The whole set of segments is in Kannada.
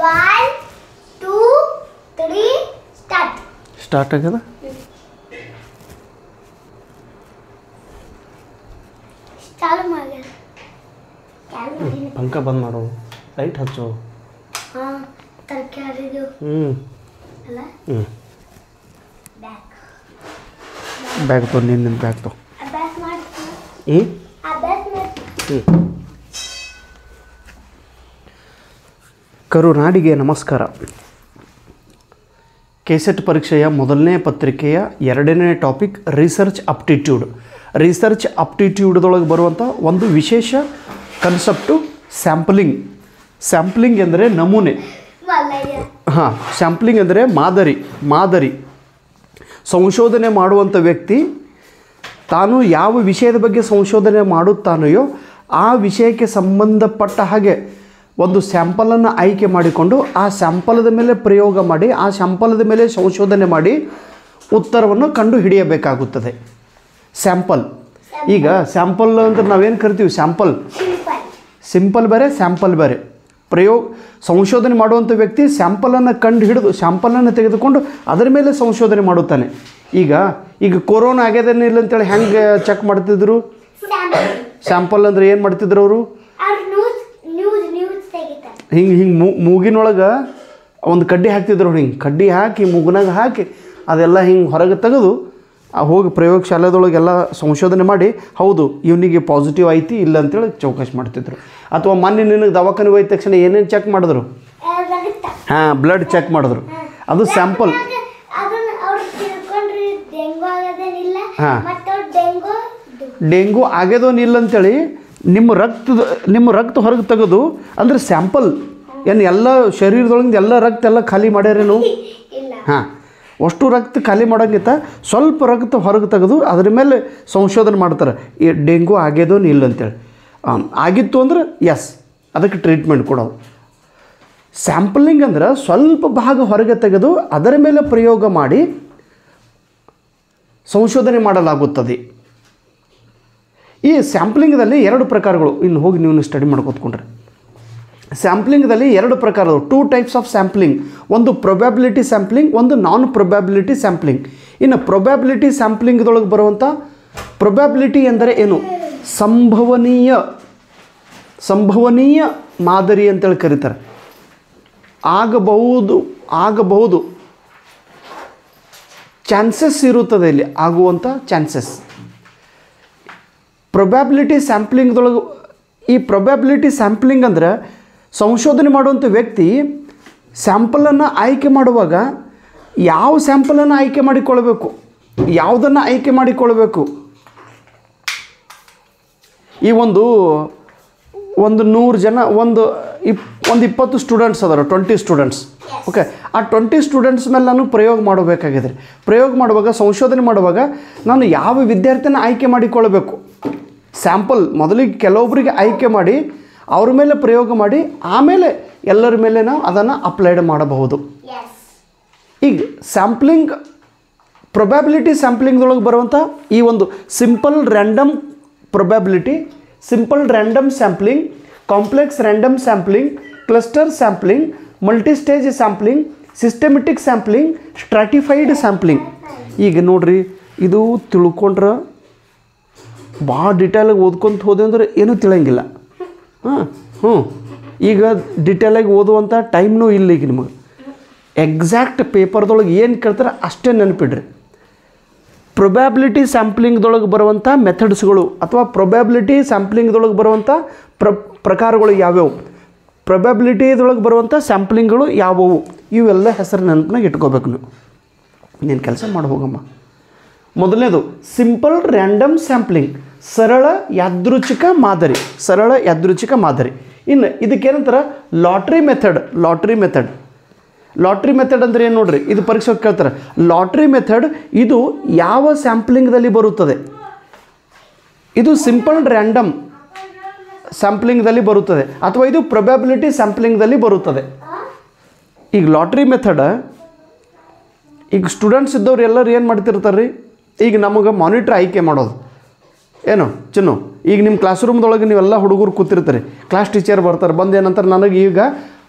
One two three start start ಆಗ್ಯದ ಚಾಲು ಮಾಡ್ಯಾರ ಚಾಲು ಮಾಡಿ ಪಂಕ ಬಂದ್ ಮಾಡು ಲೈಟ್ ಹಚ್ಚು ಹಾಂ ತರಕಾರಿದು ಹ್ಞೂ ಅಲ್ಲ ಹ್ಞೂ ಬ್ಯಾಗ್ ಬ್ಯಾಗ್ ತೊಗೊಂಡು ನಿನ್ನ ಬ್ಯಾಗ್ ತೊ ಅಭ್ಯಾಸ ಮಾಡ್ತೀನಿ ಹ್ಞೂ ಅಭ್ಯಾಸ ಮಾಡ್ತೀನಿ ಹ್ಞೂ ಕರುನಾಡಿಗೆ ನಮಸ್ಕಾರ ಕೆಸೆಟ್ ಪರೀಕ್ಷೆಯ ಮೊದಲನೇ ಪತ್ರಿಕೆಯ ಎರಡನೇ ಟಾಪಿಕ್ ರಿಸರ್ಚ್ ಅಪ್ಟಿಟ್ಯೂಡ್ ರಿಸರ್ಚ್ ಅಪ್ಟಿಟ್ಯೂಡ್ದೊಳಗೆ ಬರುವಂಥ ಒಂದು ವಿಶೇಷ ಕನ್ಸೆಪ್ಟು ಸ್ಯಾಂಪಲಿಂಗ್ ಸ್ಯಾಂಪ್ಲಿಂಗ್ ಎಂದರೆ ನಮೂನೆ ಮಲ್ಲಯ್ಯ ಹಾಂ ಸ್ಯಾಂಪ್ಲಿಂಗ್ ಅಂದರೆ ಮಾದರಿ ಮಾದರಿ ಸಂಶೋಧನೆ ಮಾಡುವಂಥ ವ್ಯಕ್ತಿ ತಾನು ಯಾವ ವಿಷಯದ ಬಗ್ಗೆ ಸಂಶೋಧನೆ ಮಾಡುತ್ತಾನೆಯೋ ಆ ವಿಷಯಕ್ಕೆ ಸಂಬಂಧಪಟ್ಟ ಹಾಗೆ ಒಂದು ಸ್ಯಾಂಪಲನ್ನು ಆಯ್ಕೆ ಮಾಡಿಕೊಂಡು ಆ ಸ್ಯಾಂಪಲದ ಮೇಲೆ ಪ್ರಯೋಗ ಮಾಡಿ ಆ ಸ್ಯಾಂಪಲದ ಮೇಲೆ ಸಂಶೋಧನೆ ಮಾಡಿ ಉತ್ತರವನ್ನು ಕಂಡು ಹಿಡಿಯಬೇಕಾಗುತ್ತದೆ ಸ್ಯಾಂಪಲ್ ಈಗ ಸ್ಯಾಂಪಲ್ ಅಂದ್ರೆ ನಾವೇನು ಕರಿತೀವಿ ಸ್ಯಾಂಪಲ್ ಸಿಂಪಲ್ ಸಿಂಪಲ್ ಬೇರೆ ಸ್ಯಾಂಪಲ್ ಬೇರೆ ಪ್ರಯೋಗ ಸಂಶೋಧನೆ ಮಾಡುವಂಥ ವ್ಯಕ್ತಿ ಸ್ಯಾಂಪಲನ್ನು ಕಂಡು ಹಿಡಿದು ಸ್ಯಾಂಪಲನ್ನು ತೆಗೆದುಕೊಂಡು ಅದರ ಮೇಲೆ ಸಂಶೋಧನೆ ಮಾಡುತ್ತಾನೆ ಈಗ ಈಗ ಕೊರೋನಾ ಆಗ್ಯದೇನಿಲ್ಲ ಅಂತೇಳಿ ಹೆಂಗೆ ಚೆಕ್ ಮಾಡ್ತಿದ್ರು ಸ್ಯಾಂಪಲ್ ಸ್ಯಾಂಪಲ್ ಅಂದ್ರೆ ಏನು ಮಾಡ್ತಿದ್ರು ಅವರು ಅವ್ರು ನ್ಯೂಸ್ ನ್ಯೂಸ್ ನ್ಯೂಸ್ ತೆಗಿತಾರೆ ಹಿಂಗೆ ಹಿಂಗೆ ಮೂ ಮೂಗಿನೊಳಗೆ ಒಂದು ಕಡ್ಡಿ ಹಾಕ್ತಿದ್ರು ಹಿಂಗೆ ಕಡ್ಡಿ ಹಾಕಿ ಮೂಗಿನಾಗ ಹಾಕಿ ಅದೆಲ್ಲ ಹಿಂಗೆ ಹೊರಗೆ ತೆಗೆದು ಆ ಹೋಗಿ ಪ್ರಯೋಗಶಾಲೆದೊಳಗೆಲ್ಲ ಸಂಶೋಧನೆ ಮಾಡಿ ಹೌದು ಇವನಿಗೆ ಪಾಸಿಟಿವ್ ಐತಿ ಇಲ್ಲ ಅಂತೇಳಿ ಚೌಕಾಶಿ ಮಾಡ್ತಿದ್ರು ಅಥವಾ ಮೊನ್ನೆ ನಿನಗೆ ದವಾಖಾನೆ ಹೋಯ್ದ ತಕ್ಷಣ ಏನೇನು ಚೆಕ್ ಮಾಡಿದ್ರು ರಗತ್ತ ಹಾಂ ಬ್ಲಡ್ ಚೆಕ್ ಮಾಡಿದ್ರು ಅದು ಸ್ಯಾಂಪಲ್ ಅದನ್ನ ಅವ್ರು ತಿಳ್ಕೊಂಡ್ರಿ ಡೆಂಗು ಆಗೋದೇನಿಲ್ಲ ಹಾ. ಮತ್ತು ಅವ್ರು ಡೆಂಗು ಡೆಂಗು ಆಗ್ಯದೋನ್ ಇಲ್ಲ ಅಂತೇಳಿ ನಿಮ್ಮ ರಕ್ತದ ನಿಮ್ಮ ರಕ್ತ ಹೊರಗೆ ತೆಗೆದು ಅಂದರೆ ಸ್ಯಾಂಪಲ್ ಏನು ಎಲ್ಲ ಶರೀರದೊಳಗಿಂದ ಎಲ್ಲ ರಕ್ತ ಎಲ್ಲ ಖಾಲಿ ಮಾಡ್ಯಾರೇನು ಇಲ್ಲ ಹಾಂ ಅಷ್ಟು ರಕ್ತ ಖಾಲಿ ಮಾಡೋಂಗಿಂತ ಸ್ವಲ್ಪ ರಕ್ತ ಹೊರಗೆ ತೆಗೆದು ಅದ್ರ ಮೇಲೆ ಸಂಶೋಧನೆ ಮಾಡ್ತಾರೆ ಈ ಡೆಂಗು ಆಗ್ಯದೋನ್ ಇಲ್ಲ ಅಂತೇಳಿ ಆಮ್, ಆಗಿತ್ತು ಅಂದ್ರೆ ಎಸ್ ಅದಕ್ಕೆ ಟ್ರೀಟ್ಮೆಂಟ್ ಕೊಡೋದು ಸ್ಯಾಂಪಲಿಂಗ್ ಅಂದ್ರೆ ಸ್ವಲ್ಪ ಭಾಗ ಹೊರಗೆ ತೆಗೆದು ಅದರ ಮೇಲೆ ಪ್ರಯೋಗ ಮಾಡಿ ಸಂಶೋಧನೆ ಮಾಡಲಾಗುತ್ತದೆ ಈ ಸ್ಯಾಂಪ್ಲಿಂಗ್ದಲ್ಲಿ ಎರಡು ಪ್ರಕಾರಗಳು ಇನ್ನು ಹೋಗಿ ನೀವು ಸ್ಟಡಿ ಮಾಡ್ಕೊತ್ಕೊಂಡ್ರೆ ಸ್ಯಾಂಪ್ಲಿಂಗ್ದಲ್ಲಿ ಎರಡು ಪ್ರಕಾರಗಳು ಟೂ ಟೈಪ್ಸ್ ಆಫ್ ಸ್ಯಾಂಪ್ಲಿಂಗ್ ಒಂದು ಪ್ರೊಬ್ಯಾಬಿಲಿಟಿ ಸ್ಯಾಂಪ್ಲಿಂಗ್ ಒಂದು ನಾನ್ ಪ್ರೊಬ್ಯಾಬಿಲಿಟಿ ಸ್ಯಾಂಪ್ಲಿಂಗ್ ಇನ್ನು ಪ್ರೊಬ್ಯಾಬಿಲಿಟಿ ಸ್ಯಾಂಪ್ಲಿಂಗ್ದೊಳಗೆ ಬರುವಂಥ ಪ್ರೊಬ್ಯಾಬಿಲಿಟಿ ಎಂದರೆ ಏನು ಸಂಭವನೀಯ ಸಂಭವನೀಯ ಮಾದರಿ ಅಂತೇಳಿ ಕರೀತಾರೆ ಆಗಬಹುದು ಆಗಬಹುದು ಚಾನ್ಸಸ್ ಇರುತ್ತದೆ ಇಲ್ಲಿ ಆಗುವಂಥ ಚಾನ್ಸಸ್ ಪ್ರೊಬ್ಯಾಬಿಲಿಟಿ ಸ್ಯಾಂಪ್ಲಿಂಗ್ದೊಳಗೆ ಈ ಪ್ರೊಬ್ಯಾಬಿಲಿಟಿ ಸ್ಯಾಂಪ್ಲಿಂಗ್ ಅಂದ್ರೆ ಸಂಶೋಧನೆ ಮಾಡುವಂಥ ವ್ಯಕ್ತಿ ಸ್ಯಾಂಪಲನ್ನು ಆಯ್ಕೆ ಮಾಡುವಾಗ ಯಾವ ಸ್ಯಾಂಪಲನ್ನು ಆಯ್ಕೆ ಮಾಡಿಕೊಳ್ಬೇಕು ಯಾವುದನ್ನು ಆಯ್ಕೆ ಮಾಡಿಕೊಳ್ಬೇಕು ಈ ಒಂದು ಒಂದು ನೂರು ಜನ ಒಂದು ಇಪ್ ಒಂದು ಇಪ್ಪತ್ತು ಸ್ಟೂಡೆಂಟ್ಸ್ ಅದಾರ ಟ್ವೆಂಟಿ ಸ್ಟೂಡೆಂಟ್ಸ್ ಓಕೆ ಆ ಟ್ವೆಂಟಿ ಸ್ಟೂಡೆಂಟ್ಸ್ ಮೇಲೆ ನಾನು ಪ್ರಯೋಗ ಮಾಡಬೇಕಾಗಿದೆ ಪ್ರಯೋಗ ಮಾಡುವಾಗ ಸಂಶೋಧನೆ ಮಾಡುವಾಗ ನಾನು ಯಾವ ವಿದ್ಯಾರ್ಥಿನ ಆಯ್ಕೆ ಮಾಡಿಕೊಳ್ಬೇಕು ಸ್ಯಾಂಪಲ್ ಮೊದಲಿಗೆ ಕೆಲವೊಬ್ಬರಿಗೆ ಆಯ್ಕೆ ಮಾಡಿ ಅವ್ರ ಮೇಲೆ ಪ್ರಯೋಗ ಮಾಡಿ ಆಮೇಲೆ ಎಲ್ಲರ ಮೇಲೆ ನಾವು ಅದನ್ನು ಅಪ್ಲೈಡ್ ಮಾಡಬಹುದು ಎಸ್ ಈಗ ಸ್ಯಾಂಪ್ಲಿಂಗ್ ಪ್ರೊಬ್ಯಾಬಿಲಿಟಿ ಸ್ಯಾಂಪ್ಲಿಂಗ್ದೊಳಗೆ ಬರುವಂಥ ಈ ಒಂದು simple random probability simple random sampling complex random sampling cluster sampling multistage sampling systematic sampling stratified sampling ಈಗ ನೋಡ್ರಿ ಇದು ತಿಳ್ಕೊಂಡ್ರೆ ಭಾಳ ಡಿಟೇಲಾಗಿ ಓದ್ಕೊಂತ ಹೋದೆ ಅಂದ್ರೆ ಏನೂ ತಿಳಿಯಂಗಿಲ್ಲ ಹಾಂ ಹ್ಞೂ ಈಗ ಡಿಟೇಲಾಗಿ ಓದುವಂಥ ಟೈಮ್ನೂ ಇಲ್ಲ ಈಗ ನಿಮಗೆ ಎಕ್ಸಾಕ್ಟ್ ಪೇಪರ್ದೊಳಗೆ ಏನು ಕೇಳ್ತಾರೆ ಅಷ್ಟೇ ನೆನಪಿಡ್ರಿ ಪ್ರೊಬ್ಯಾಬಿಲಿಟಿ ಸ್ಯಾಂಪ್ಲಿಂಗ್ದೊಳಗೆ ಬರುವಂಥ ಮೆಥಡ್ಸ್ಗಳು ಅಥವಾ ಪ್ರೊಬ್ಯಾಬಿಲಿಟಿ ಸ್ಯಾಂಪ್ಲಿಂಗ್ದೊಳಗೆ ಬರುವಂಥ ಪ್ರ ಪ್ರಕಾರಗಳು ಯಾವ್ಯಾವು ಪ್ರೊಬ್ಯಾಬಿಲಿಟಿದೊಳಗೆ ಬರುವಂಥ ಸ್ಯಾಂಪ್ಲಿಂಗ್ಗಳು ಯಾವುವು ಇವೆಲ್ಲ ಹೆಸರು ನೆನಪಿನಾಗ ಇಟ್ಕೋಬೇಕು ನೀವು ನೀನು ಕೆಲಸ ಮಾಡಿ ಹೋಗಮ್ಮ ಮೊದಲನೇದು ಸಿಂಪಲ್ ರ್ಯಾಂಡಮ್ ಸ್ಯಾಂಪ್ಲಿಂಗ್ ಸರಳ ಯಾದೃಚ್ಛಿಕ ಮಾದರಿ ಸರಳ ಯಾದೃಚ್ಛಿಕ ಮಾದರಿ ಇನ್ನು ಇದಕ್ಕೇನಂತಾರೆ lottery method lottery method lottery method ಅಂದರೆ ಏನು ನೋಡ್ರಿ ಇದು ಪರೀಕ್ಷೆ ಕೇಳ್ತಾರೆ ಲಾಟ್ರಿ ಮೆಥಡ್ ಇದು ಯಾವ ಸ್ಯಾಂಪ್ಲಿಂಗ್ದಲ್ಲಿ ಬರುತ್ತದೆ ಇದು ಸಿಂಪಲ್ ರ್ಯಾಂಡಮ್ ಸ್ಯಾಂಪ್ಲಿಂಗ್ದಲ್ಲಿ ಬರುತ್ತದೆ ಅಥವಾ ಇದು ಪ್ರೊಬ್ಯಾಬಿಲಿಟಿ ಸ್ಯಾಂಪ್ಲಿಂಗ್ದಲ್ಲಿ ಬರುತ್ತದೆ ಈಗ ಲಾಟ್ರಿ ಮೆಥಡ್ ಈಗ ಸ್ಟೂಡೆಂಟ್ಸ್ ಇದ್ದವ್ರು ಎಲ್ಲರೂ ಏನು ಮಾಡ್ತಿರ್ತಾರೆ ರೀ ಈಗ ನಮಗೆ ಮಾನಿಟ್ರ್ ಆಯ್ಕೆ ಮಾಡೋದು ಏನು ಚಿನ್ನು ಈಗ ನಿಮ್ಮ ಕ್ಲಾಸ್ ರೂಮ್ದೊಳಗೆ ನೀವೆಲ್ಲ ಹುಡುಗರು ಕೂತಿರ್ತಾರೆ ಕ್ಲಾಸ್ ಟೀಚರ್ ಬರ್ತಾರೆ ಬಂದು ಏನಂತಾರೆ ನನಗೆ ಈಗ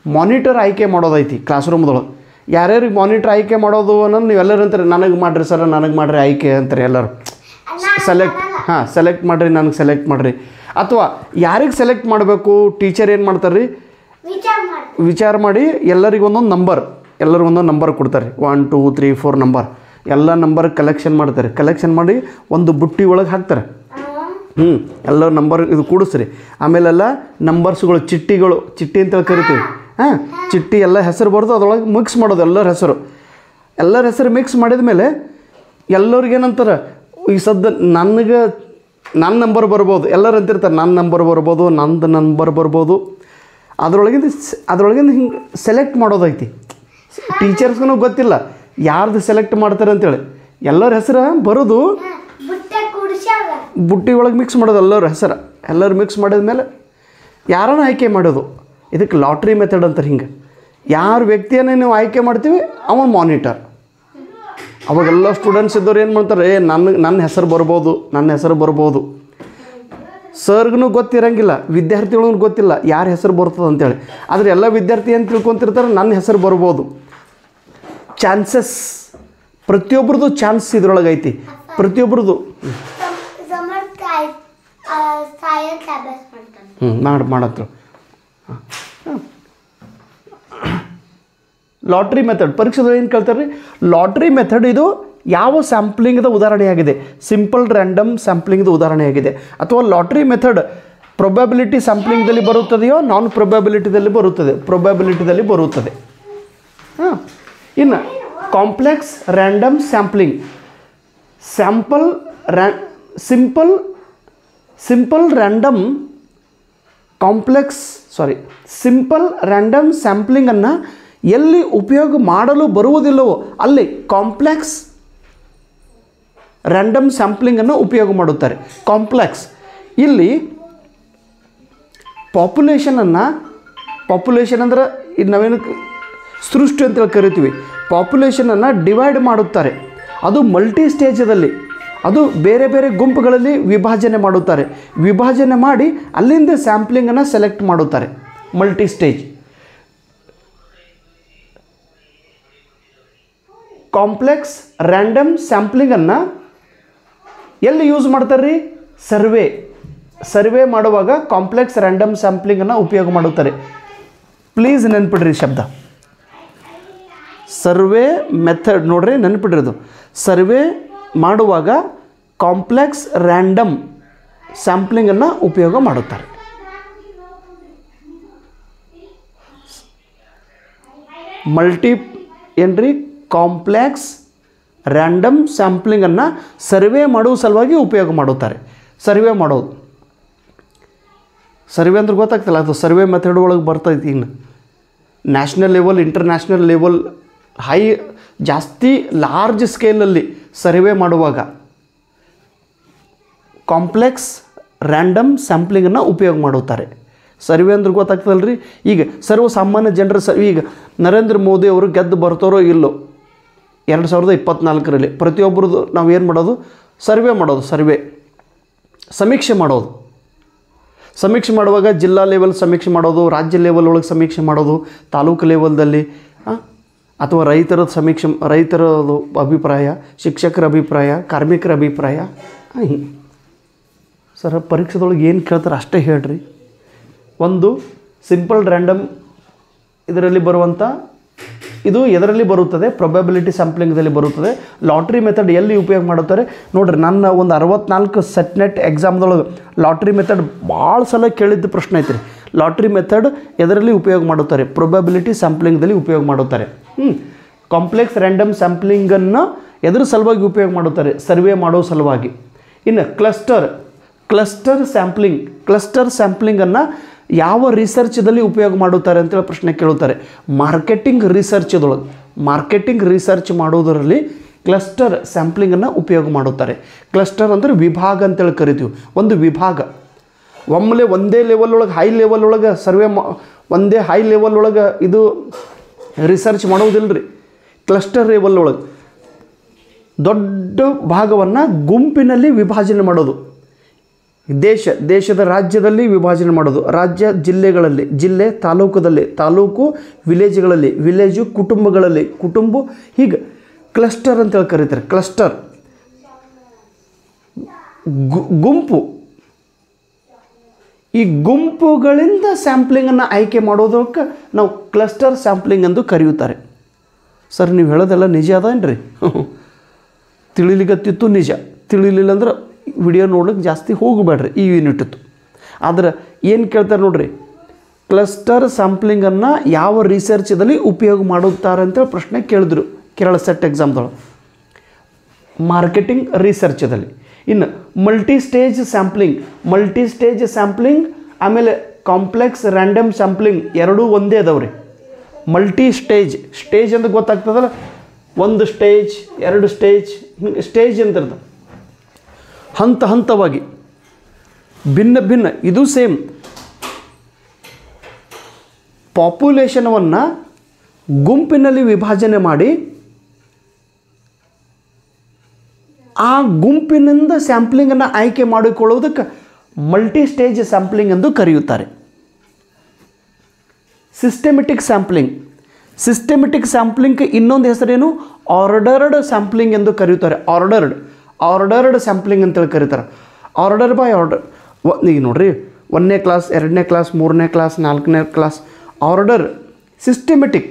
ಮಾನಿಟರ್ ಆಯ್ಕೆ ಮಾಡೋದೈತಿ ಕ್ಲಾಸ್ ರೂಮ್ದೊಳಗೆ ಯಾರ್ಯಾರಿಗೆ ಮಾನಿಟರ್ ಆಯ್ಕೆ ಮಾಡೋದು ಅನ್ನೋದು ನೀವೆಲ್ಲರೂ ಅಂತಾರೆ ನನಗೆ ಮಾಡಿರಿ ಸರ್ ನನಗೆ ಮಾಡಿರಿ ಆಯ್ಕೆ ಅಂತಾರೆ ಎಲ್ಲರೂ ಸೆಲೆಕ್ಟ್ ಹಾಂ ಸೆಲೆಕ್ಟ್ ಮಾಡಿರಿ ನನಗೆ ಸೆಲೆಕ್ಟ್ ಮಾಡಿರಿ ಅಥವಾ ಯಾರಿಗೆ ಸೆಲೆಕ್ಟ್ ಮಾಡಬೇಕು ಟೀಚರ್ ಏನು ಮಾಡ್ತಾರೆ ರೀ ವಿಚಾರ ಮಾಡಿ ವಿಚಾರ ಮಾಡಿ ಎಲ್ಲರಿಗೂ ಒಂದೊಂದು ನಂಬರ್ ಎಲ್ಲರಿಗೂ ಒಂದೊಂದು ನಂಬರ್ ಕೊಡ್ತಾರೆ one two three four number ಎಲ್ಲ ನಂಬರ್ ಕಲೆಕ್ಷನ್ ಮಾಡ್ತಾರೆ ಕಲೆಕ್ಷನ್ ಮಾಡಿ ಒಂದು ಬುಟ್ಟಿ ಒಳಗೆ ಹಾಕ್ತಾರೆ ಹ್ಞೂ ಎಲ್ಲ ನಂಬರ್ ಇದು ಕೂಡಿಸ್ರಿ ಆಮೇಲೆಲ್ಲ ನಂಬರ್ಸ್ಗಳು ಚಿಟ್ಟಿಗಳು ಚಿಟ್ಟಿ ಅಂತೇಳಿ ಕರಿತೀವಿ ಹಾಂ ಚಿಟ್ಟಿ ಎಲ್ಲ ಹೆಸರು ಬರೆದು ಅದ್ರೊಳಗೆ ಮಿಕ್ಸ್ ಮಾಡೋದು ಎಲ್ಲರ ಹೆಸರು ಎಲ್ಲರ ಹೆಸರು ಮಿಕ್ಸ್ ಮಾಡಿದ ಮೇಲೆ ಎಲ್ಲರಿಗೆ ಏನಂತಾರೆ ಈ ಸದ್ದ ನನಗೆ ನನ್ನ ನಂಬರ್ ಬರ್ಬೋದು ಎಲ್ಲರೂ ಅಂತಿರ್ತಾರೆ ನನ್ನ ನಂಬರ್ ಬರ್ಬೋದು ನಂದು ನಂಬರ್ ಬರ್ಬೋದು ಅದರೊಳಗಿಂದ ಸ್- ಅದರೊಳಗಿಂದ ಹಿಂಗೆ ಸೆಲೆಕ್ಟ್ ಮಾಡೋದೈತಿ ಟೀಚರ್ಸ್ಗೂ ಗೊತ್ತಿಲ್ಲ ಯಾರ್ದು ಸೆಲೆಕ್ಟ್ ಮಾಡ್ತಾರೆ ಅಂತೇಳಿ ಎಲ್ಲರ ಹೆಸರು ಬರೋದು ಬುಟ್ಟೆ ಕುಡಿಸ್ಯಾಗ ಬುಟ್ಟಿ ಒಳಗೆ ಮಿಕ್ಸ್ ಮಾಡೋದು ಎಲ್ಲರ ಹೆಸರು ಎಲ್ಲರೂ ಮಿಕ್ಸ್ ಮಾಡಿದ ಮೇಲೆ ಯಾರನ್ನ ಆಯ್ಕೆ ಮಾಡೋದು ಇದಕ್ಕೆ ಲಾಟ್ರಿ ಮೆಥಡ್ ಅಂತಾರೆ ಹಿಂಗೆ ಯಾರ ವ್ಯಕ್ತಿಯನ್ನೇ ನೀವು ಆಯ್ಕೆ ಮಾಡ್ತೀವಿ ಅವನು ಮಾನಿಟರ್ ಅವಾಗೆಲ್ಲ ಸ್ಟೂಡೆಂಟ್ಸ್ ಇದ್ದವ್ರು ಏನು ಮಾಡ್ತಾರೆ ಏ ನನ್ನ ನನ್ನ ಹೆಸರು ಬರ್ಬೋದು ನನ್ನ ಹೆಸರು ಬರ್ಬೋದು ಸರ್ಗೂ ಗೊತ್ತಿರಂಗಿಲ್ಲ ವಿದ್ಯಾರ್ಥಿಗಳಿಗೂ ಗೊತ್ತಿಲ್ಲ ಯಾರ ಹೆಸರು ಬರ್ತದೆ ಅಂತೇಳಿ ಆದರೆ ಎಲ್ಲ ವಿದ್ಯಾರ್ಥಿ ಏನು ತಿಳ್ಕೊತಿರ್ತಾರೆ ನನ್ನ ಹೆಸರು ಬರ್ಬೋದು ಚಾನ್ಸಸ್ ಪ್ರತಿಯೊಬ್ರದ್ದು ಚಾನ್ಸ್ ಇದ್ರೊಳಗೆ ಐತಿ ಪ್ರತಿಯೊಬ್ರದ್ದು ಸಮರ್ಥ ಸೈನ್ಸ್ ಅಭ್ಯಾಸ ಮಾಡ್ತಾನೆ ಹ್ಞೂ ಮಾಡಿ ಮಾಡತ್ರ ಲಾಟ್ರಿ ಮೆಥಡ್ ಪರೀಕ್ಷೆದಲ್ಲಿ ಏನು ಕೇಳ್ತಾರೆ ರೀ ಲಾಟ್ರಿ ಮೆಥಡ್ ಇದು ಯಾವ ಸ್ಯಾಂಪ್ಲಿಂಗ್ದ ಉದಾಹರಣೆಯಾಗಿದೆ ಸಿಂಪಲ್ ರ್ಯಾಂಡಮ್ ಸ್ಯಾಂಪ್ಲಿಂಗ್ದ ಉದಾಹರಣೆಯಾಗಿದೆ ಅಥವಾ ಲಾಟ್ರಿ ಮೆಥಡ್ ಪ್ರೊಬಬಿಲಿಟಿ ಸ್ಯಾಂಪ್ಲಿಂಗ್ದಲ್ಲಿ ಬರುತ್ತದೆಯೋ ನಾನ್ ಪ್ರೊಬಬಿಲಿಟಿದಲ್ಲಿ ಬರುತ್ತದೆ ಪ್ರೊಬಬಿಲಿಟಿದಲ್ಲಿ ಬರುತ್ತದೆ ಹಾಂ ಇನ್ನು ಕಾಂಪ್ಲೆಕ್ಸ್ ರ್ಯಾಂಡಮ್ ಸ್ಯಾಂಪ್ಲಿಂಗ್ ಸ್ಯಾಂಪಲ್ ರ್ಯಾ simple simple random complex sorry simple random ಸ್ಯಾಂಪ್ಲಿಂಗನ್ನು ಎಲ್ಲಿ ಉಪಯೋಗ ಮಾಡಲು ಬರುವುದಿಲ್ಲವೋ ಅಲ್ಲಿ ಕಾಂಪ್ಲೆಕ್ಸ್ ರ್ಯಾಂಡಮ್ ಸ್ಯಾಂಪ್ಲಿಂಗನ್ನು ಉಪಯೋಗ ಮಾಡುತ್ತಾರೆ ಕಾಂಪ್ಲೆಕ್ಸ್ ಇಲ್ಲಿ ಪಾಪ್ಯುಲೇಷನನ್ನು ಪಾಪ್ಯುಲೇಷನ್ ಅಂದ್ರೆ ಇದು ನಾವೇನು ಸೃಷ್ಟಿ ಅಂತೇಳಿ ಕರಿತೀವಿ ಪಾಪ್ಯುಲೇಷನನ್ನು ಡಿವೈಡ್ ಮಾಡುತ್ತಾರೆ ಅದು ಮಲ್ಟಿ ಸ್ಟೇಜದಲ್ಲಿ ಅದು ಬೇರೆ ಬೇರೆ ಗುಂಪುಗಳಲ್ಲಿ ವಿಭಜನೆ ಮಾಡುತ್ತಾರೆ ವಿಭಜನೆ ಮಾಡಿ ಅಲ್ಲಿಂದ ಸ್ಯಾಂಪ್ಲಿಂಗನ್ನು ಸೆಲೆಕ್ಟ್ ಮಾಡುತ್ತಾರೆ ಮಲ್ಟಿ ಸ್ಟೇಜ್ ಕಾಂಪ್ಲೆಕ್ಸ್ ರ್ಯಾಂಡಮ್ ಸ್ಯಾಂಪ್ಲಿಂಗನ್ನು ಎಲ್ಲಿ ಯೂಸ್ ಮಾಡ್ತಾರೆ ರೀ ಸರ್ವೆ ಸರ್ವೆ ಮಾಡುವಾಗ ಕಾಂಪ್ಲೆಕ್ಸ್ ರ್ಯಾಂಡಮ್ ಸ್ಯಾಂಪ್ಲಿಂಗನ್ನು ಉಪಯೋಗ ಮಾಡುತ್ತಾರೆ ಪ್ಲೀಸ್ ನೆನ್ಪಿಡ್ರಿ ಶಬ್ದ ಸರ್ವೆ ಮೆಥಡ್ ನೋಡ್ರಿ ನೆನ್ಪಿಡ್ರಿ ಅದು ಸರ್ವೆ ಮಾಡುವಾಗ ಕಾಂಪ್ಲೆಕ್ಸ್ ರ್ಯಾಂಡಮ್ ಸ್ಯಾಂಪ್ಲಿಂಗನ್ನು ಉಪಯೋಗ ಮಾಡುತ್ತಾರೆ ಮಲ್ಟಿ ಏನ್ರಿ ಕಾಂಪ್ಲೆಕ್ಸ್ ರ್ಯಾಂಡಮ್ ಸ್ಯಾಂಪ್ಲಿಂಗನ್ನು ಸರ್ವೆ ಮಾಡುವ ಸಲುವಾಗಿ ಉಪಯೋಗ ಮಾಡುತ್ತಾರೆ ಸರ್ವೆ ಮಾಡೋದು ಸರ್ವೆ ಅಂದ್ರೆ ಗೊತ್ತಾಗ್ತಲ್ಲ ಅದು ಸರ್ವೆ ಮೆಥಡ್ ಒಳಗೆ ಬರ್ತೈತಿ ಇನ್ನು national level international level high ಜಾಸ್ತಿ ಲಾರ್ಜ್ ಸ್ಕೇಲಲ್ಲಿ ಸರ್ವೆ ಮಾಡುವಾಗ ಕಾಂಪ್ಲೆಕ್ಸ್ ರ್ಯಾಂಡಮ್ ಸ್ಯಾಂಪ್ಲಿಂಗನ್ನು ಉಪಯೋಗ ಮಾಡುತ್ತಾರೆ ಸರ್ವೆ ಅಂದ್ರೆ ಗೊತ್ತಾಗ್ತದಲ್ಲ ರೀ ಈಗ ಸರ್ವಸಾಮಾನ್ಯ ಜನರ ಸ ಈಗ ನರೇಂದ್ರ ಮೋದಿ ಅವರು ಗೆದ್ದು ಬರ್ತಾರೋ ಇಲ್ಲೋ ಎರಡು ಸಾವಿರದ ಇಪ್ಪತ್ತ್ನಾಲ್ಕರಲ್ಲಿ ಪ್ರತಿಯೊಬ್ಬರದ್ದು ನಾವು ಏನು ಮಾಡೋದು ಸರ್ವೆ ಮಾಡೋದು ಸರ್ವೆ ಸಮೀಕ್ಷೆ ಮಾಡೋದು ಸಮೀಕ್ಷೆ ಮಾಡುವಾಗ ಜಿಲ್ಲಾ ಲೆವೆಲ್ ಸಮೀಕ್ಷೆ ಮಾಡೋದು ರಾಜ್ಯ ಲೆವೆಲ್ ಒಳಗೆ ಸಮೀಕ್ಷೆ ಮಾಡೋದು ತಾಲೂಕು ಲೆವೆಲ್ದಲ್ಲಿ ಆ, ಅಥವಾ ರೈತರ ಸಮೀಕ್ಷೆ ರೈತರದು ಅಭಿಪ್ರಾಯ ಶಿಕ್ಷಕರ ಅಭಿಪ್ರಾಯ ಕಾರ್ಮಿಕರ ಅಭಿಪ್ರಾಯ ಆ, ಹಿಂಗೆ ಸರ್ ಪರೀಕ್ಷೆದೊಳಗೆ ಏನು ಕೇಳ್ತಾರೆ ಅಷ್ಟೇ ಹೇಳ್ರಿ ಒಂದು ಸಿಂಪಲ್ ರ್ಯಾಂಡಮ್ ಇದರಲ್ಲಿ ಬರುವಂಥ ಇದು ಎದರಲ್ಲಿ ಬರುತ್ತದೆ ಪ್ರೊಬಬಿಲಿಟಿ ಸ್ಯಾಂಪ್ಲಿಂಗ್ದಲ್ಲಿ ಬರುತ್ತದೆ ಲಾಟ್ರಿ ಮೆಥಡ್ ಎಲ್ಲಿ ಉಪಯೋಗ ಮಾಡುತ್ತಾರೆ ನೋಡ್ರಿ ನನ್ನ ಒಂದು ಅರವತ್ನಾಲ್ಕು ಸೆಟ್ನೆಟ್ ಎಕ್ಸಾಮ್ದೊಳಗೆ ಲಾಟ್ರಿ ಮೆಥಡ್ ಭಾಳ ಸಲ ಕೇಳಿದ್ದ ಪ್ರಶ್ನೆ ಐತ್ರಿ ಲಾಟ್ರಿ ಮೆಥಡ್ ಎದರಲ್ಲಿ ಉಪಯೋಗ ಮಾಡುತ್ತಾರೆ ಪ್ರೊಬಬಿಲಿಟಿ ಸ್ಯಾಂಪ್ಲಿಂಗ್ದಲ್ಲಿ ಉಪಯೋಗ ಮಾಡುತ್ತಾರೆ ಹ್ಞೂ ಕಾಂಪ್ಲೆಕ್ಸ್ ರ್ಯಾಂಡಮ್ ಸ್ಯಾಂಪ್ಲಿಂಗನ್ನು ಎದ್ರ ಸಲುವಾಗಿ ಉಪಯೋಗ ಮಾಡುತ್ತಾರೆ ಸರ್ವೆ ಮಾಡೋ ಸಲುವಾಗಿ ಇನ್ನು ಕ್ಲಸ್ಟರ್ ಕ್ಲಸ್ಟರ್ ಸ್ಯಾಂಪ್ಲಿಂಗ್ ಕ್ಲಸ್ಟರ್ ಸ್ಯಾಂಪ್ಲಿಂಗನ್ನು ಯಾವ ರಿಸರ್ಚ್ದಲ್ಲಿ ಉಪಯೋಗ ಮಾಡುತ್ತಾರೆ ಅಂತೇಳಿ ಪ್ರಶ್ನೆ ಕೇಳುತ್ತಾರೆ ಮಾರ್ಕೆಟಿಂಗ್ ರಿಸರ್ಚ್ದೊಳಗೆ ಮಾರ್ಕೆಟಿಂಗ್ ರಿಸರ್ಚ್ ಮಾಡೋದರಲ್ಲಿ ಕ್ಲಸ್ಟರ್ ಸ್ಯಾಂಪ್ಲಿಂಗನ್ನು ಉಪಯೋಗ ಮಾಡುತ್ತಾರೆ ಕ್ಲಸ್ಟರ್ ಅಂದರೆ ವಿಭಾಗ ಅಂತೇಳಿ ಕರಿತೀವಿ ಒಂದು ವಿಭಾಗ ಒಮ್ಮೆಲೆ ಒಂದೇ ಲೆವೆಲ್ ಒಳಗೆ ಹೈ ಲೆವೆಲ್ ಒಳಗೆ ಸರ್ವೆ ಮಾ ಒಂದೇ ಹೈ ಲೆವೆಲ್ ಒಳಗೆ ಇದು ರಿಸರ್ಚ್ ಮಾಡೋದಿಲ್ಲ ರೀ ಕ್ಲಸ್ಟರ್ ಲೆವೆಲ್ ಒಳಗೆ ದೊಡ್ಡ ಭಾಗವನ್ನು ಗುಂಪಿನಲ್ಲಿ ವಿಭಜನೆ ಮಾಡೋದು ದೇಶ ದೇಶದ ರಾಜ್ಯದಲ್ಲಿ ವಿಭಜನೆ ಮಾಡೋದು ರಾಜ್ಯ ಜಿಲ್ಲೆಗಳಲ್ಲಿ ಜಿಲ್ಲೆ ತಾಲೂಕದಲ್ಲಿ ತಾಲೂಕು ವಿಲೇಜ್ಗಳಲ್ಲಿ ವಿಲೇಜು ಕುಟುಂಬಗಳಲ್ಲಿ ಕುಟುಂಬ ಹೀಗೆ ಕ್ಲಸ್ಟರ್ ಅಂತೇಳಿ ಕರೀತಾರೆ ಕ್ಲಸ್ಟರ್ ಗು- ಗುಂಪು ಈ ಗುಂಪುಗಳಿಂದ ಸ್ಯಾಂಪ್ಲಿಂಗನ್ನು ಆಯ್ಕೆ ಮಾಡೋದಕ್ಕೆ ನಾವು ಕ್ಲಸ್ಟರ್ ಸ್ಯಾಂಪ್ಲಿಂಗ್ ಎಂದು ಕರೆಯುತ್ತಾರೆ ಸರ್ ನೀವು ಹೇಳೋದೆಲ್ಲ ನಿಜ ಅದೇನ್ರಿ ತಿಳಿಲಿಗತ್ತಿತ್ತು ನಿಜ ತಿಳಿಲಿಲ್ಲ ಅಂದ್ರೆ ವಿಡಿಯೋ ನೋಡೋಕೆ ಜಾಸ್ತಿ ಹೋಗಬೇಡ್ರಿ ಈ ಯೂನಿಟಿತ್ತು ಆದ್ರೆ ಏನು ಕೇಳ್ತಾರೆ ನೋಡ್ರಿ ಕ್ಲಸ್ಟರ್ ಸ್ಯಾಂಪ್ಲಿಂಗನ್ನು ಯಾವ ರಿಸರ್ಚದಲ್ಲಿ ಉಪಯೋಗ ಮಾಡುತ್ತಾರೆ ಅಂತೇಳಿ ಪ್ರಶ್ನೆ ಕೇಳಿದ್ರು ಕೇರಳ ಸೆಟ್ ಎಕ್ಸಾಮ್ದೊಳಗೆ ಮಾರ್ಕೆಟಿಂಗ್ ರಿಸರ್ಚದಲ್ಲಿ ಇನ್ನು multi stage sampling multi stage sampling ಆಮೇಲೆ ಕಾಂಪ್ಲೆಕ್ಸ್ ರ್ಯಾಂಡಮ್ ಸ್ಯಾಂಪ್ಲಿಂಗ್ ಎರಡೂ ಒಂದೇ ಅದಾವ್ರಿ ಮಲ್ಟಿ ಸ್ಟೇಜ್ ಸ್ಟೇಜ್ ಅಂತ ಗೊತ್ತಾಗ್ತದಲ್ಲ ಒಂದು ಸ್ಟೇಜ್ ಎರಡು ಸ್ಟೇಜ್ ಹಿಂಗೆ ಸ್ಟೇಜ್ ಅಂತ ಇರ್ತದೆ ಹಂತ ಹಂತವಾಗಿ ಭಿನ್ನ ಭಿನ್ನ ಇದು ಸೇಮ್ ಪಾಪ್ಯುಲೇಷನವನ್ನು ಗುಂಪಿನಲ್ಲಿ ವಿಭಜನೆ ಮಾಡಿ ಆ ಗುಂಪಿನಿಂದ ಸ್ಯಾಂಪ್ಲಿಂಗನ್ನು ಆಯ್ಕೆ ಮಾಡಿಕೊಳ್ಳುವುದಕ್ಕೆ ಮಲ್ಟಿ ಸ್ಟೇಜ್ ಸ್ಯಾಂಪ್ಲಿಂಗ್ ಎಂದು ಕರೆಯುತ್ತಾರೆ ಸಿಸ್ಟಮೆಟಿಕ್ ಸ್ಯಾಂಪ್ಲಿಂಗ್ ಸಿಸ್ಟಮೆಟಿಕ್ ಸ್ಯಾಂಪ್ಲಿಂಗ್ ಇನ್ನೊಂದು ಹೆಸರೇನು ಆರ್ಡರ್ಡ್ ಸ್ಯಾಂಪ್ಲಿಂಗ್ ಎಂದು ಕರೆಯುತ್ತಾರೆ ಆರ್ಡರ್ಡ್ ಆರ್ಡರ್ಡ್ ಸ್ಯಾಂಪ್ಲಿಂಗ್ ಅಂತೇಳಿ ಕರೀತಾರೆ ಆರ್ಡರ್ ಬೈ ಆರ್ಡರ್ ಈಗ ನೋಡ್ರಿ ಒಂದನೇ ಕ್ಲಾಸ್ ಎರಡನೇ ಕ್ಲಾಸ್ ಮೂರನೇ ಕ್ಲಾಸ್ ನಾಲ್ಕನೇ ಕ್ಲಾಸ್ ಆರ್ಡರ್ ಸಿಸ್ಟಮೆಟಿಕ್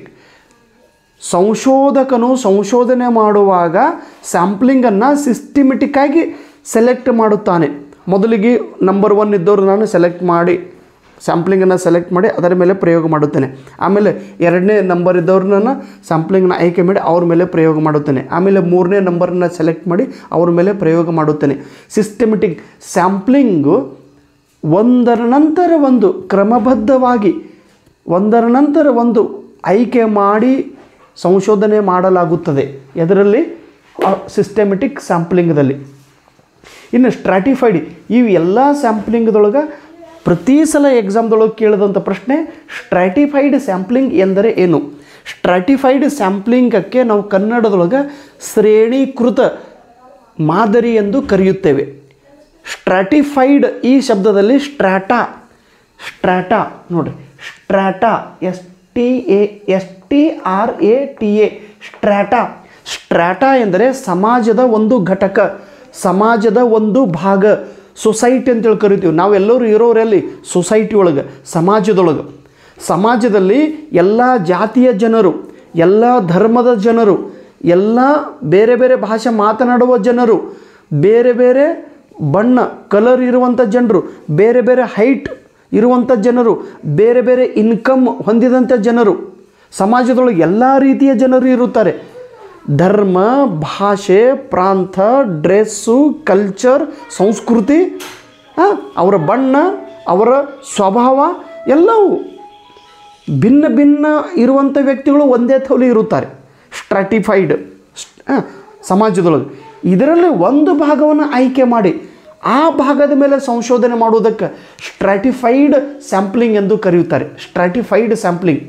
ಸಂಶೋಧಕನು ಸಂಶೋಧನೆ ಮಾಡುವಾಗ ಸ್ಯಾಂಪ್ಲಿಂಗನ್ನು ಸಿಸ್ಟಮೆಟಿಕ್ಕಾಗಿ ಸೆಲೆಕ್ಟ್ ಮಾಡುತ್ತಾನೆ ಮೊದಲಿಗೆ ನಂಬರ್ ಒನ್ ಇದ್ದವರು ನಾನು ಸೆಲೆಕ್ಟ್ ಮಾಡಿ ಸ್ಯಾಂಪ್ಲಿಂಗನ್ನು ಸೆಲೆಕ್ಟ್ ಮಾಡಿ ಅದರ ಮೇಲೆ ಪ್ರಯೋಗ ಮಾಡುತ್ತೇನೆ ಆಮೇಲೆ ಎರಡನೇ ನಂಬರ್ ಇದ್ದವ್ರನ್ನ ಸ್ಯಾಂಪ್ಲಿಂಗ್ನ ಆಯ್ಕೆ ಮಾಡಿ ಅವ್ರ ಮೇಲೆ ಪ್ರಯೋಗ ಮಾಡುತ್ತೇನೆ ಆಮೇಲೆ ಮೂರನೇ ನಂಬರನ್ನ ಸೆಲೆಕ್ಟ್ ಮಾಡಿ ಅವ್ರ ಮೇಲೆ ಪ್ರಯೋಗ ಮಾಡುತ್ತೇನೆ ಸಿಸ್ಟಮೆಟಿಕ್ ಸ್ಯಾಂಪ್ಲಿಂಗು ಒಂದರ ನಂತರ ಒಂದು ಕ್ರಮಬದ್ಧವಾಗಿ ಒಂದರ ನಂತರ ಒಂದು ಆಯ್ಕೆ ಮಾಡಿ ಸಂಶೋಧನೆ ಮಾಡಲಾಗುತ್ತದೆ ಇದರಲ್ಲಿ ಸಿಸ್ಟಮೆಟಿಕ್ ಸ್ಯಾಂಪ್ಲಿಂಗ್ದಲ್ಲಿ ಇನ್ನು ಸ್ಟ್ರಾಟಿಫೈಡ್ ಇವು ಎಲ್ಲ ಸ್ಯಾಂಪ್ಲಿಂಗ್ದೊಳಗೆ ಪ್ರತಿ ಸಲ ಎಕ್ಸಾಮ್ದೊಳಗೆ ಕೇಳಿದಂಥ ಪ್ರಶ್ನೆ ಸ್ಟ್ರಾಟಿಫೈಡ್ ಸ್ಯಾಂಪ್ಲಿಂಗ್ ಎಂದರೆ ಏನು ಸ್ಟ್ರಾಟಿಫೈಡ್ ಸ್ಯಾಂಪ್ಲಿಂಗಕ್ಕೆ ನಾವು ಕನ್ನಡದೊಳಗೆ ಶ್ರೇಣೀಕೃತ ಮಾದರಿ ಎಂದು ಕರೆಯುತ್ತೇವೆ ಸ್ಟ್ರಾಟಿಫೈಡ್ ಈ ಶಬ್ದದಲ್ಲಿ ಸ್ಟ್ರಾಟಾ ಸ್ಟ್ರಾಟಾ ನೋಡಿರಿ strata S T A S T R A T A strata strata ಎಂದರೆ ಸಮಾಜದ ಒಂದು ಘಟಕ ಸಮಾಜದ ಒಂದು ಭಾಗ ಸೊಸೈಟಿ ಅಂತೇಳಿ ಕರಿತೀವಿ ನಾವೆಲ್ಲರೂ ಇರೋರಲ್ಲಿ ಸೊಸೈಟಿ ಒಳಗೆ ಸಮಾಜದೊಳಗೆ ಸಮಾಜದಲ್ಲಿ ಎಲ್ಲ ಜಾತಿಯ ಜನರು ಎಲ್ಲ ಧರ್ಮದ ಜನರು ಎಲ್ಲ ಬೇರೆ ಬೇರೆ ಭಾಷೆ ಮಾತನಾಡುವ ಜನರು ಬೇರೆ ಬೇರೆ ಬಣ್ಣ ಕಲರ್ ಇರುವಂಥ ಜನರು ಬೇರೆ ಬೇರೆ ಹೈಟ್ ಇರುವಂಥ ಜನರು ಬೇರೆ ಬೇರೆ ಇನ್ಕಮ್ ಹೊಂದಿದಂಥ ಜನರು ಸಮಾಜದೊಳಗೆ ಎಲ್ಲ ರೀತಿಯ ಜನರು ಇರುತ್ತಾರೆ ಧರ್ಮ ಭಾಷೆ ಪ್ರಾಂತ ಡ್ರೆಸ್ಸು ಕಲ್ಚರ್ ಸಂಸ್ಕೃತಿ ಆ, ಅವರ ಬಣ್ಣ ಅವರ ಸ್ವಭಾವ ಎಲ್ಲವೂ ಭಿನ್ನ ಭಿನ್ನ ಇರುವಂಥ ವ್ಯಕ್ತಿಗಳು ಒಂದೇ ಥೌಲಿ ಇರುತ್ತಾರೆ ಸ್ಟ್ರಾಟಿಫೈಡ್ ಸಮಾಜದೊಳಗೆ ಇದರಲ್ಲಿ ಒಂದು ಭಾಗವನ್ನು ಆಯ್ಕೆ ಮಾಡಿ ಆ ಭಾಗದ ಮೇಲೆ ಸಂಶೋಧನೆ ಮಾಡುವುದಕ್ಕೆ ಸ್ಟ್ರಾಟಿಫೈಡ್ ಸ್ಯಾಂಪ್ಲಿಂಗ್ ಎಂದು ಕರೆಯುತ್ತಾರೆ ಸ್ಟ್ರಾಟಿಫೈಡ್ ಸ್ಯಾಂಪ್ಲಿಂಗ್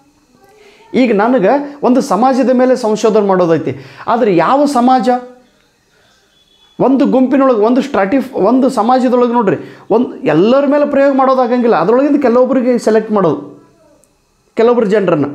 ಈಗ ನನಗೆ ಒಂದು ಸಮಾಜದ ಮೇಲೆ ಸಂಶೋಧನೆ ಮಾಡೋದೈತಿ ಆದರೆ ಯಾವ ಸಮಾಜ ಒಂದು ಗುಂಪಿನೊಳಗೆ ಒಂದು ಸ್ಟ್ರಾಟಿಫ್ ಒಂದು ಸಮಾಜದೊಳಗೆ ನೋಡ್ರಿ ಒಂದು ಎಲ್ಲರ ಮೇಲೆ ಪ್ರಯೋಗ ಮಾಡೋದಾಗಂಗಿಲ್ಲ ಅದರೊಳಗಿಂದ ಕೆಲವೊಬ್ಬರಿಗೆ ಸೆಲೆಕ್ಟ್ ಮಾಡೋದು ಕೆಲವೊಬ್ಬರು ಜನರನ್ನು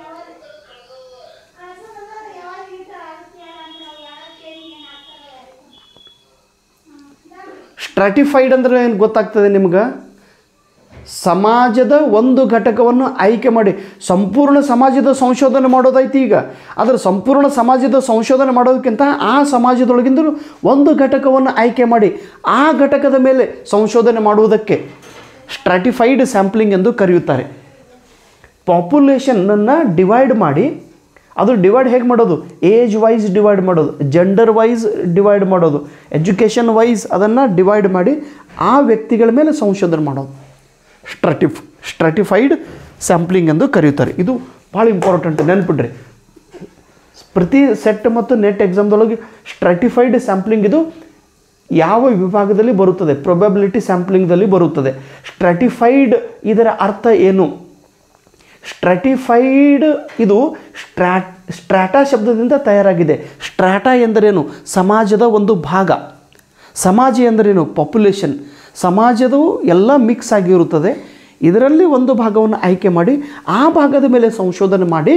ಸ್ಟ್ರಾಟಿಫೈಡ್ ಅಂದರೆ ಏನು ಗೊತ್ತಾಗ್ತದೆ ನಿಮ್ಗೆ ಸಮಾಜದ ಒಂದು ಘಟಕವನ್ನು ಆಯ್ಕೆ ಮಾಡಿ ಸಂಪೂರ್ಣ ಸಮಾಜದ ಸಂಶೋಧನೆ ಮಾಡೋದೈತಿ ಈಗ ಆದರೆ ಸಂಪೂರ್ಣ ಸಮಾಜದ ಸಂಶೋಧನೆ ಮಾಡೋದಕ್ಕಿಂತ ಆ ಸಮಾಜದೊಳಗಿಂದ ಒಂದು ಘಟಕವನ್ನು ಆಯ್ಕೆ ಮಾಡಿ ಆ ಘಟಕದ ಮೇಲೆ ಸಂಶೋಧನೆ ಮಾಡುವುದಕ್ಕೆ ಸ್ಟ್ರಾಟಿಫೈಡ್ ಸ್ಯಾಂಪ್ಲಿಂಗ್ ಎಂದು ಕರೆಯುತ್ತಾರೆ ಪಾಪ್ಯುಲೇಷನನ್ನು ಡಿವೈಡ್ ಮಾಡಿ ಅದು ಡಿವೈಡ್ ಹೇಗೆ ಮಾಡೋದು ಏಜ್ ವೈಸ್ ಡಿವೈಡ್ ಮಾಡೋದು ಜೆಂಡರ್ ವೈಸ್ ಡಿವೈಡ್ ಮಾಡೋದು ಎಜುಕೇಷನ್ ವೈಸ್ ಅದನ್ನು ಡಿವೈಡ್ ಮಾಡಿ ಆ ವ್ಯಕ್ತಿಗಳ ಮೇಲೆ ಸಂಶೋಧನೆ ಮಾಡೋದು ಸ್ಟ್ರಾಟಿಫ್ ಸ್ಟ್ರಾಟಿಫೈಡ್ ಸ್ಯಾಂಪ್ಲಿಂಗ್ ಎಂದು ಕರೆಯುತ್ತಾರೆ ಇದು ಭಾಳ ಇಂಪಾರ್ಟೆಂಟ್ ನೆನ್ಪಿಡ್ರಿ ಪ್ರತಿ ಸೆಟ್ ಮತ್ತು ನೆಟ್ ಎಕ್ಸಾಮ್ದೊಳಗೆ ಸ್ಟ್ರಾಟಿಫೈಡ್ ಸ್ಯಾಂಪ್ಲಿಂಗ್ ಇದು ಯಾವ ವಿಭಾಗದಲ್ಲಿ ಬರುತ್ತದೆ ಪ್ರೊಬಬಿಲಿಟಿ ಸ್ಯಾಂಪ್ಲಿಂಗ್ದಲ್ಲಿ ಬರುತ್ತದೆ ಸ್ಟ್ರಾಟಿಫೈಡ್ ಇದರ ಅರ್ಥ ಏನು ಸ್ಟ್ರಾಟಿಫೈಡ್ ಇದು ಸ್ಟ್ರಾಟ್ ಸ್ಟ್ರಾಟಾ ಶಬ್ದದಿಂದ ತಯಾರಾಗಿದೆ ಸ್ಟ್ರಾಟಾ ಎಂದರೇನು ಸಮಾಜದ ಒಂದು ಭಾಗ ಸಮಾಜ ಎಂದರೇನು ಪಾಪ್ಯುಲೇಷನ್ ಸಮಾಜದವು ಎಲ್ಲ ಮಿಕ್ಸ್ ಆಗಿರುತ್ತದೆ ಇದರಲ್ಲಿ ಒಂದು ಭಾಗವನ್ನು ಆಯ್ಕೆ ಮಾಡಿ ಆ ಭಾಗದ ಮೇಲೆ ಸಂಶೋಧನೆ ಮಾಡಿ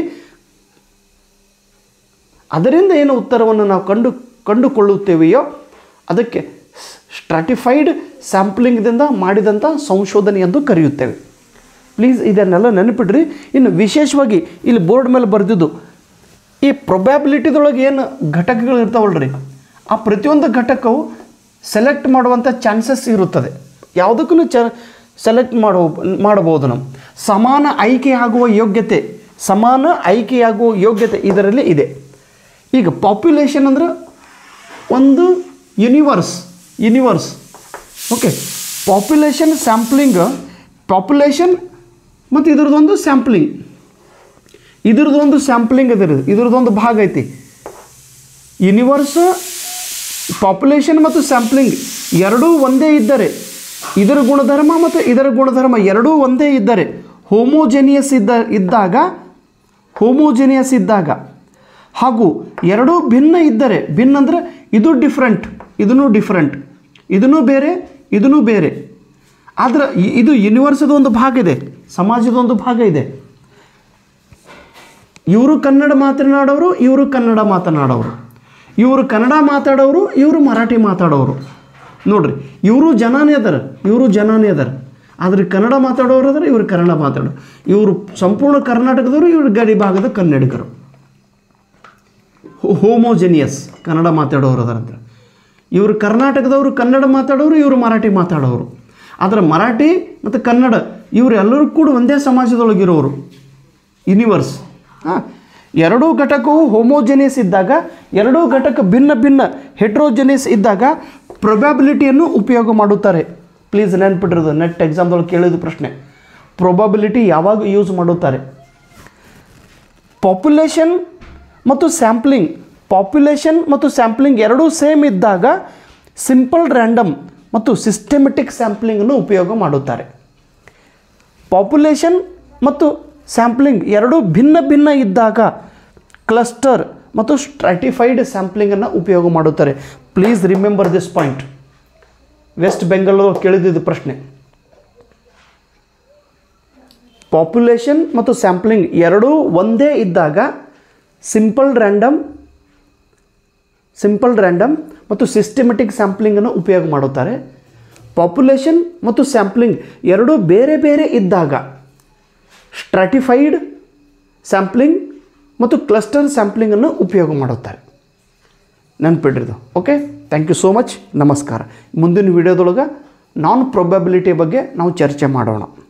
ಅದರಿಂದ ಏನು ಉತ್ತರವನ್ನು ನಾವು ಕಂಡು ಕಂಡುಕೊಳ್ಳುತ್ತೇವೆಯೋ ಅದಕ್ಕೆ ಸ್ಟ್ರಾಟಿಫೈಡ್ ಸ್ಯಾಂಪ್ಲಿಂಗ್ದಿಂದ ಮಾಡಿದಂಥ ಸಂಶೋಧನೆ ಎಂದು ಕರೆಯುತ್ತೇವೆ ಪ್ಲೀಸ್ ಇದನ್ನೆಲ್ಲ ನೆನಪಿಡ್ರಿ ಇನ್ನು ವಿಶೇಷವಾಗಿ ಇಲ್ಲಿ ಬೋರ್ಡ್ ಮೇಲೆ ಬರೆದಿದ್ದು ಈ ಪ್ರೊಬ್ಯಾಬಿಲಿಟಿದೊಳಗೆ ಏನು ಘಟಕಗಳು ಇರ್ತಾವಲ್ರಿ ಆ ಪ್ರತಿಯೊಂದು ಘಟಕವು ಸೆಲೆಕ್ಟ್ ಮಾಡುವಂಥ ಚಾನ್ಸಸ್ ಇರುತ್ತದೆ ಯಾವುದಕ್ಕೂ ಚ ಸೆಲೆಕ್ಟ್ ಮಾಡೋ ಮಾಡಬಹುದು ನಾವು ಸಮಾನ ಆಯ್ಕೆಯಾಗುವ ಯೋಗ್ಯತೆ ಸಮಾನ ಆಯ್ಕೆಯಾಗುವ ಯೋಗ್ಯತೆ ಇದರಲ್ಲಿ ಇದೆ ಈಗ ಪಾಪ್ಯುಲೇಷನ್ ಅಂದ್ರೆ ಒಂದು universe universe okay population sampling population ಮತ್ತು ಇದ್ರದ್ದೊಂದು ಸ್ಯಾಂಪ್ಲಿಂಗ್ ಇದ್ರದ್ದೊಂದು ಸ್ಯಾಂಪ್ಲಿಂಗ್ ಅದ ಇದ್ರದ್ದೊಂದು ಭಾಗ ಐತಿ ಯೂನಿವರ್ಸ್ ಪಾಪ್ಯುಲೇಷನ್ ಮತ್ತು ಸ್ಯಾಂಪ್ಲಿಂಗ್ ಎರಡೂ ಒಂದೇ ಇದ್ದರೆ ಇದರ ಗುಣಧರ್ಮ ಮತ್ತು ಇದರ ಗುಣಧರ್ಮ ಎರಡೂ ಒಂದೇ ಇದ್ದರೆ ಹೋಮೋಜೆನಿಯಸ್ ಇದ್ದ ಇದ್ದಾಗ ಹೋಮೋಜೆನಿಯಸ್ ಇದ್ದಾಗ ಹಾಗೂ ಎರಡೂ ಭಿನ್ನ ಇದ್ದರೆ ಭಿನ್ನ ಅಂದರೆ ಇದು ಡಿಫ್ರೆಂಟ್ ಇದೂ ಡಿಫ್ರೆಂಟ್ ಇದೂ ಬೇರೆ ಇದೂ ಬೇರೆ ಆದರೆ ಇ- ಇದು ಯೂನಿವರ್ಸದ ಒಂದು ಭಾಗ ಇದೆ ಸಮಾಜದ ಒಂದು ಭಾಗ ಇದೆ ಇವರು ಕನ್ನಡ ಮಾತನಾಡೋರು ಇವರು ಕನ್ನಡ ಮಾತನಾಡೋರು ಇವರು ಕನ್ನಡ ಮಾತಾಡೋರು ಇವರು ಮರಾಠಿ ಮಾತಾಡೋರು ನೋಡ್ರಿ ಇವರು ಜನಾನೇ ಅದಾರ ಇವರು ಜನಾನೇ ಅದಾರ ಆದರೆ ಕನ್ನಡ ಮಾತಾಡೋರು ಅದಾರ ಇವರು ಕನ್ನಡ ಮಾತಾಡೋ ಇವರು ಸಂಪೂರ್ಣ ಕರ್ನಾಟಕದವರು ಇವರು ಗಡಿ ಭಾಗದ ಕನ್ನಡಿಗರು ಹೋಮೋಜೆನಿಯಸ್ ಕನ್ನಡ ಮಾತಾಡೋರು ಅದರಂತ ಇವರು ಕರ್ನಾಟಕದವರು ಕನ್ನಡ ಮಾತಾಡೋರು ಇವರು ಮರಾಠಿ ಮಾತಾಡೋರು ಆದರೆ ಮರಾಠಿ ಮತ್ತು ಕನ್ನಡ ಇವರು ಎಲ್ಲರೂ ಕೂಡ ಒಂದೇ ಸಮಾಜದೊಳಗಿರೋರು ಯೂನಿವರ್ಸ್ ಹಾಂ ಎರಡೂ ಘಟಕವು ಹೋಮೋಜೆನಿಯಸ್ ಇದ್ದಾಗ ಎರಡೂ ಘಟಕ ಭಿನ್ನ ಭಿನ್ನ ಹೆಟ್ರೋಜೆನಿಯಸ್ ಇದ್ದಾಗ ಪ್ರೊಬ್ಯಾಬಿಲಿಟಿಯನ್ನು ಉಪಯೋಗ ಮಾಡುತ್ತಾರೆ ಪ್ಲೀಸ್ ನೆನ್ಪಿಟ್ಟಿರೋದು ನೆಟ್ ಎಕ್ಸಾಮ್ದೊಳಗೆ ಕೇಳಿದ ಪ್ರಶ್ನೆ ಪ್ರೊಬಬಿಲಿಟಿ ಯಾವಾಗ ಯೂಸ್ ಮಾಡುತ್ತಾರೆ ಪಾಪ್ಯುಲೇಷನ್ ಮತ್ತು ಸ್ಯಾಂಪ್ಲಿಂಗ್ ಪಾಪ್ಯುಲೇಷನ್ ಮತ್ತು ಸ್ಯಾಂಪ್ಲಿಂಗ್ ಎರಡೂ ಸೇಮ್ ಇದ್ದಾಗ ಸಿಂಪಲ್ ರ್ಯಾಂಡಮ್ ಮತ್ತು ಸಿಸ್ಟಮೆಟಿಕ್ ಸ್ಯಾಂಪ್ಲಿಂಗನ್ನು ಉಪಯೋಗ ಮಾಡುತ್ತಾರೆ ಪಾಪ್ಯುಲೇಷನ್ ಮತ್ತು ಸ್ಯಾಂಪ್ಲಿಂಗ್ ಎರಡೂ ಭಿನ್ನ ಭಿನ್ನ ಇದ್ದಾಗ ಕ್ಲಸ್ಟರ್ ಮತ್ತು ಸ್ಟ್ರಾಟಿಫೈಡ್ ಸ್ಯಾಂಪ್ಲಿಂಗನ್ನು ಉಪಯೋಗ ಮಾಡುತ್ತಾರೆ please remember this point West Bengal ಕೇಳಿದ್ದು ಪ್ರಶ್ನೆ ಪಾಪ್ಯುಲೇಷನ್ ಮತ್ತು ಸ್ಯಾಂಪ್ಲಿಂಗ್ ಎರಡೂ ಒಂದೇ ಇದ್ದಾಗ ಸಿಂಪಲ್ ರ್ಯಾಂಡಮ್ ಸಿಂಪಲ್ ರ್ಯಾಂಡಮ್ ಮತ್ತು ಸಿಸ್ಟಮೆಟಿಕ್ ಸ್ಯಾಂಪ್ಲಿಂಗನ್ನು ಉಪಯೋಗ ಮಾಡುತ್ತಾರೆ ಪಾಪ್ಯುಲೇಷನ್ ಮತ್ತು ಸ್ಯಾಂಪ್ಲಿಂಗ್ ಎರಡೂ ಬೇರೆ ಬೇರೆ ಇದ್ದಾಗ ಸ್ಟ್ರಾಟಿಫೈಡ್ ಸ್ಯಾಂಪ್ಲಿಂಗ್ ಮತ್ತು ಕ್ಲಸ್ಟರ್ ಸ್ಯಾಂಪ್ಲಿಂಗನ್ನು ಉಪಯೋಗ ಮಾಡುತ್ತಾರೆ ನೆನ್ಪಿಡ್ರಿದು okay thank you so much ನಮಸ್ಕಾರ ಮುಂದಿನ ವಿಡಿಯೋದೊಳಗೆ ನಾನ್ ಪ್ರೊಬಬಿಲಿಟಿ ಬಗ್ಗೆ ನಾವು ಚರ್ಚೆ ಮಾಡೋಣ